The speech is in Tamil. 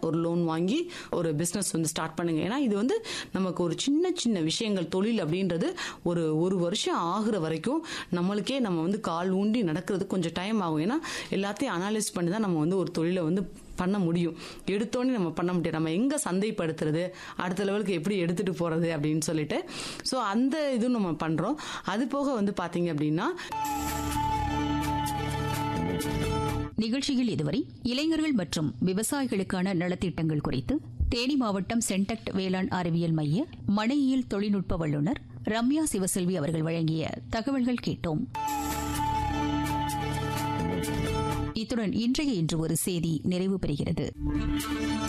ஒரு லோன் வாங்கி ஒரு பிஸ்னஸ் வந்து ஸ்டார்ட் பண்ணுங்க ஏன்னா இது வந்து நமக்கு ஒரு சின்ன சின்ன விஷயங்கள் தொழில் அப்படின்றது ஒரு ஒரு வருஷம் ஆகுற வரைக்கும் நம்மளுக்கே நம்ம வந்து கால் ஊண்டி நடக்கிறது கொஞ்சம் டைம் ஆகும் ஏன்னா எல்லாத்தையும் அனாலிஸ் பண்ணி தான் நம்ம வந்து ஒரு தொழிலை வந்து பண்ண முடியும் எடுத்தோன்னே நம்ம பண்ண முடியாது நம்ம எங்க சந்தைப்படுத்துறது அடுத்த லெவலுக்கு எப்படி எடுத்துட்டு போறது அப்படின்னு சொல்லிட்டு ஸோ அந்த இதுவும் நம்ம பண்றோம் அது போக வந்து பாத்தீங்க அப்படின்னா நிகழ்ச்சியில் இதுவரை இளைஞர்கள் மற்றும் விவசாயிகளுக்கான நலத்திட்டங்கள் குறித்து தேனி மாவட்டம் சென்டக்ட் வேளாண் அறிவியல் மைய மனையியல் தொழில்நுட்ப வல்லுநர் ரம்யா சிவசெல்வி அவர்கள் வழங்கிய தகவல்கள் கேட்டோம் இத்துடன் இன்றைய இன்று ஒரு செய்தி நிறைவு பெறுகிறது